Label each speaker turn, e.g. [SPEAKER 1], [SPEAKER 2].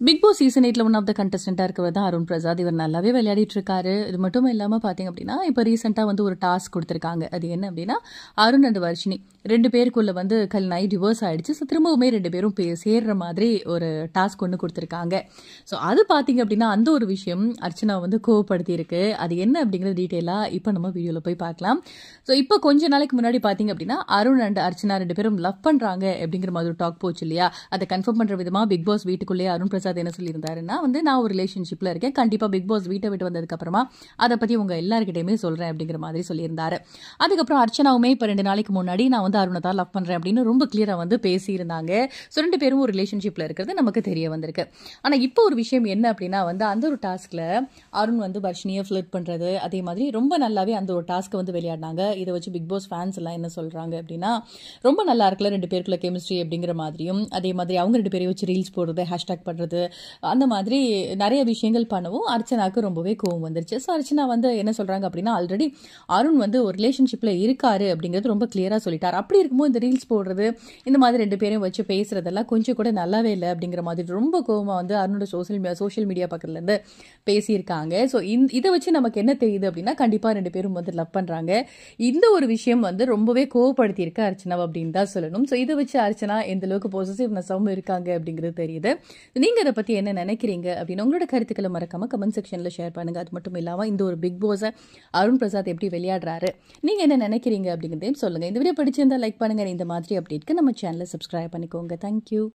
[SPEAKER 1] big boss season எயிட்ல one of the கண்டஸ்டண்டா இருக்கிறவர் தான் அருண் பிரசாத் இவர் நல்லாவே விளையாடிட்டு இருக்காரு இது மட்டும் இல்லாம பாத்தீங்க அப்படின்னா இப்ப ரீசெண்டா வந்து ஒரு டாஸ்க் கொடுத்திருக்காங்க அது என்ன அப்படின்னா அருண் அண்ட் வர்ஷினி ரெண்டு பேருக்குள்ள வந்து கல்நாய் டிவோர்ஸ் ஆயிடுச்சு ஸோ திரும்பவுமே ரெண்டு பேரும் பே- சேர்ற மாதிரி ஒரு டாஸ்க் ஒன்று கொடுத்துருக்காங்க ஸோ அது பார்த்தீங்க அப்படின்னா அந்த ஒரு விஷயம் அர்ச்சனா வந்து கோவப்படுத்தி இருக்கு அது என்ன அப்படிங்கிற டீட்டெயிலாக இப்போ நம்ம வீடியோவில் போய் பார்க்கலாம் ஸோ இப்போ கொஞ்ச நாளைக்கு முன்னாடி பார்த்தீங்க அப்படின்னா அருண் அண்ட் அர்ச்சனா ரெண்டு பேரும் லவ் பண்ணுறாங்க அப்படிங்கிற மாதிரி ஒரு டாக் போச்சு இல்லையா அதை கன்ஃபார்ம் பண்ணுற விதமாக பிக் பாஸ் வீட்டுக்குள்ளேயே அருண் பிரசாத் என்ன சொல்லியிருந்தாருன்னா வந்து நான் ஒரு ரிலேஷன்ஷிப்பில் இருக்கேன் கண்டிப்பாக பிக் பாஸ் வீட்டை விட்டு வந்ததுக்கப்புறமா அதை பற்றி உங்கள் எல்லாருக்கிட்டையுமே சொல்கிறேன் அப்படிங்கிற மாதிரி சொல்லியிருந்தாரு அதுக்கப்புறம் அர்ச்சனாவுமே இப்போ ரெண்டு நாளைக்கு முன்னாடி நான் வந்து அருணை தான் லவ் பண்ணுறேன் அப்படின்னு ரொம்ப கிளியராக வந்து பேசியிருந்தாங்க ஸோ ரெண்டு பேரும் ஒரு ரிலேஷன்ஷிப்பில் இருக்கிறது நமக்கு தெரிய வந்திருக்கு ஆனால் இப்போ ஒரு விஷயம் என்ன அப்படின்னா வந்து அந்த ஒரு டாஸ்கில் அருண் வந்து வர்ஷினியை ஃப்ளிட் பண்ணுறது அதே மாதிரி ரொம்ப நல்லாவே அந்த ஒரு டாஸ்க்கை வந்து விளையாடினாங்க இதை வச்சு பிக் பாஸ் ஃபேன்ஸ் எல்லாம் என்ன சொல்கிறாங்க அப்படின்னா ரொம்ப நல்லா இருக்குல்ல ரெண்டு பேருக்குள்ள கெமிஸ்ட்ரி அப்படிங்கிற மாதிரியும் அதே மாதிரி அவங்க ரெண்டு பேரையும் வச்சு ரீல்ஸ் போடுறது ஹேஷ்டாக் பண்ணுறது அந்த மாதிரி நிறைய விஷயங்கள் பண்ணவும் அர்ச்சனாக்கு ரொம்பவே கோவம் வந்துருச்சு ஸோ அர்ச்சனா வந்து என்ன சொல்கிறாங்க அப்படின்னா ஆல்ரெடி அருண் வந்து ஒரு ரிலேஷன்ஷிப்பில் இருக்காரு அப்படிங்கிறது ரொம்ப கிளியராக சொல்லிட்டார் அப்படி இருக்கும்போது இந்த ரீல்ஸ் போடுறது இந்த மாதிரி ரெண்டு பேரையும் வச்சு பேசுறதெல்லாம் கொஞ்சம் கூட நல்லாவே இல்லை அப்படிங்கிற மாதிரி ரொம்ப கோவமாக வந்து அருணோட சோஷியல் சோஷியல் மீடியா பக்கத்துலேருந்து பேசியிருக்காங்க ஸோ இதை வச்சு நமக்கு என்ன தெரியுது அப்படின்னா கண்டிப்பாக ரெண்டு பேரும் வந்து லவ் பண்ணுறாங்க இந்த ஒரு விஷயம் வந்து ரொம்பவே கோவப்படுத்தி இருக்கு அர்ச்சனா அப்படின்னு தான் சொல்லணும் ஸோ இதை வச்சு அர்ச்சனா எந்த அளவுக்கு பாசிட்டிவ்னஸாகவும் இருக்காங்க அப்படிங்கிறது தெரியுது நீங்கள் இதை பற்றி என்ன நினைக்கிறீங்க அப்படின்னு உங்களோட கருத்துக்களை மறக்காம கமெண்ட் செக்ஷனில் ஷேர் பண்ணுங்க அது மட்டும் இல்லாமல் இந்த ஒரு பிக் பாஸை அருண் பிரசாத் எப்படி விளையாடுறாரு நீங்கள் என்ன நினைக்கிறீங்க அப்படிங்கிறதையும் சொல்லுங்கள் இந்த வீடியோ பிடிச்சிருந்தா லைக் பண்ணுங்க இந்த மாதிரி அப்டேட்க்கு நம்ம சேனலை சப்ஸ்கிரைப் பண்ணிக்கோங்க தேங்க்யூ